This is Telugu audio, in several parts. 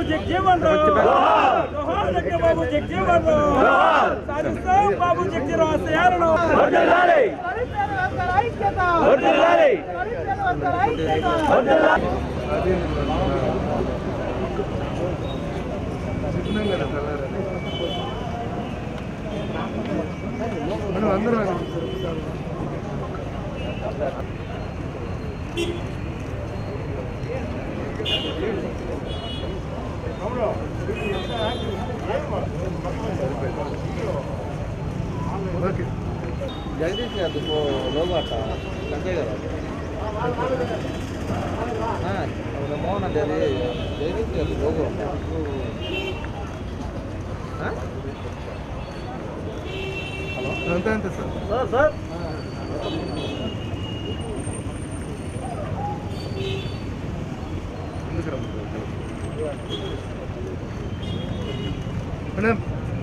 జగ్జీవన్ రావు జోహార్ జగ్జీబాబు జగ్జీవన్ రావు సాధిస్తాం బాబు జగ్జీరావు ఆశయాలను మనం అందరం ఓకే జగదీష్ గారు లోగో అట్ట సంజయ్ గారు మోహన్ అండి అది జగదీష్ గారు లోగో అంతే అంతే సార్ సార్ సార్ ఎందుకు రమ్మంటారు? మేడం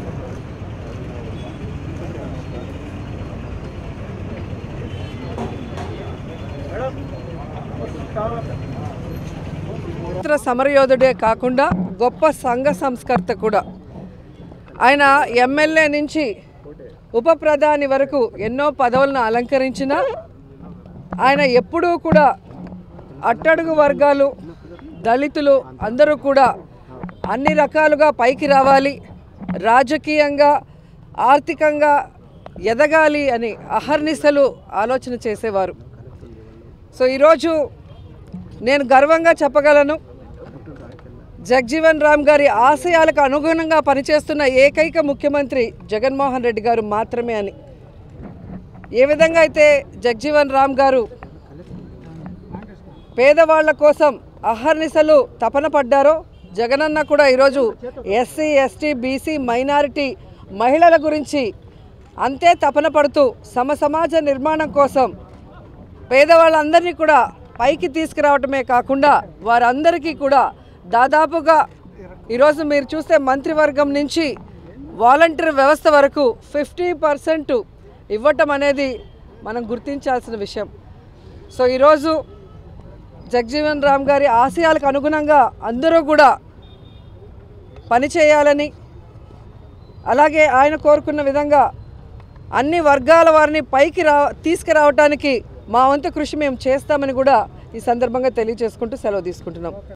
స్వాతంత్ర సమరయోధుడే కాకుండా గొప్ప సంఘ సంస్కర్త కూడా ఆయన ఎమ్మెల్యే నుంచి ఉప ప్రధాని వరకు ఎన్నో పదవులను అలంకరించిన ఆయన ఎప్పుడూ కూడా అట్టడుగు వర్గాలు దళితులు అందరూ కూడా అన్ని రకాలుగా పైకి రావాలి రాజకీయంగా ఆర్థికంగా ఎదగాలి అని అహర్నిశలు ఆలోచన చేసేవారు సో ఈరోజు నేను గర్వంగా చెప్పగలను జగ్జీవన్ రామ్ గారి ఆశయాలకు అనుగుణంగా పనిచేస్తున్న ఏకైక ముఖ్యమంత్రి జగన్మోహన్ రెడ్డి గారు మాత్రమే అని ఏ విధంగా అయితే జగ్జీవన్ రామ్ గారు పేదవాళ్ల కోసం అహర్నిశలు తపన పడ్డారో జగనన్న కూడా ఈరోజు ఎస్సీ ఎస్టీ బీసీ మైనారిటీ మహిళల గురించి అంతే తపన పడుతూ సమ సమాజ నిర్మాణం కోసం పేదవాళ్ళందరినీ కూడా పైకి తీసుకురావటమే కాకుండా వారందరికీ కూడా దాదాపుగా ఈరోజు మీరు చూస్తే మంత్రివర్గం నుంచి వాలంటీర్ వ్యవస్థ వరకు ఫిఫ్టీ పర్సెంట్ ఇవ్వటం అనేది మనం గుర్తించాల్సిన విషయం సో ఈరోజు జగ్జీవన్ రామ్ గారి ఆశయాలకు అనుగుణంగా అందరూ కూడా పనిచేయాలని అలాగే ఆయన కోరుకున్న విధంగా అన్ని వర్గాల వారిని పైకి రా తీసుకురావటానికి మా వంతు కృషి మేము చేస్తామని కూడా ఈ సందర్భంగా తెలియజేసుకుంటూ సెలవు తీసుకుంటున్నాం